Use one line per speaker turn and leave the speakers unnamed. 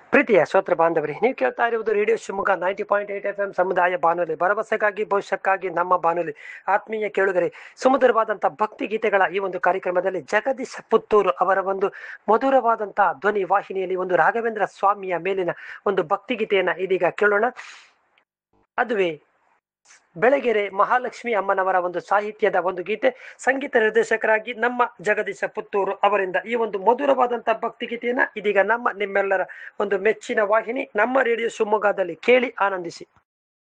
ಪ್ರೀತಿಯ ಶ್ರೋತೃ ಬಾಂಧವರೇ ನೀವು ಕೇಳ್ತಾ ಇರುವುದು radio Shivamogga ninety point eight F M ಸಮುದಾಯ ಬಾನುಲಿ ಭರವಸೆಗಾಗಿ ಭವಿಷ್ಯಕ್ಕಾಗಿ ನಮ್ಮ ಬಾನುಲಿ ಆತ್ಮೀಯ ಕೇಳುಗರೆ ಸುಮಧುರವಾದಂಥ ಭಕ್ತಿ ಗೀತೆಗಳ ಈ ಒಂದು ಕಾರ್ಯಕ್ರಮದಲ್ಲಿ ಜಗದೀಶ್ ಪುತ್ತೂರು ಅವರ ಒಂದು ಮಧುರವಾದಂತಹ ಧ್ವನಿ ವಾಹಿನಿಯಲ್ಲಿ ಒಂದು ರಾಘವೇಂದ್ರ ಸ್ವಾಮಿಯ ಮೇಲಿನ ಒಂದು ಭಕ್ತಿ ಗೀತೆಯನ್ನ ಇದೀಗ ಕೇಳೋಣ ಅದುವೇ ಬೆಳಗೆರೆ ಮಹಾಲಕ್ಷ್ಮಿ ಅಮ್ಮನವರ ಒಂದು ಸಾಹಿತ್ಯದ ಒಂದು ಗೀತೆ ಸಂಗೀತ ನಿರ್ದೇಶಕರಾಗಿ ನಮ್ಮ ಜಗದೀಶ ಪುತ್ತೂರು ಅವರಿಂದ ಈ ಒಂದು ಮಧುರವಾದಂತಹ ಭಕ್ತಿ ಗೀತೆಯನ್ನ ಇದೀಗ ನಮ್ಮ ನಿಮ್ಮೆಲ್ಲರ ಒಂದು ಮೆಚ್ಚಿನ ವಾಹಿನಿ ನಮ್ಮ ರೇಡಿಯೋ ಶಿವಮೊಗ್ಗದಲ್ಲಿ ಕೇಳಿ ಆನಂದಿಸಿ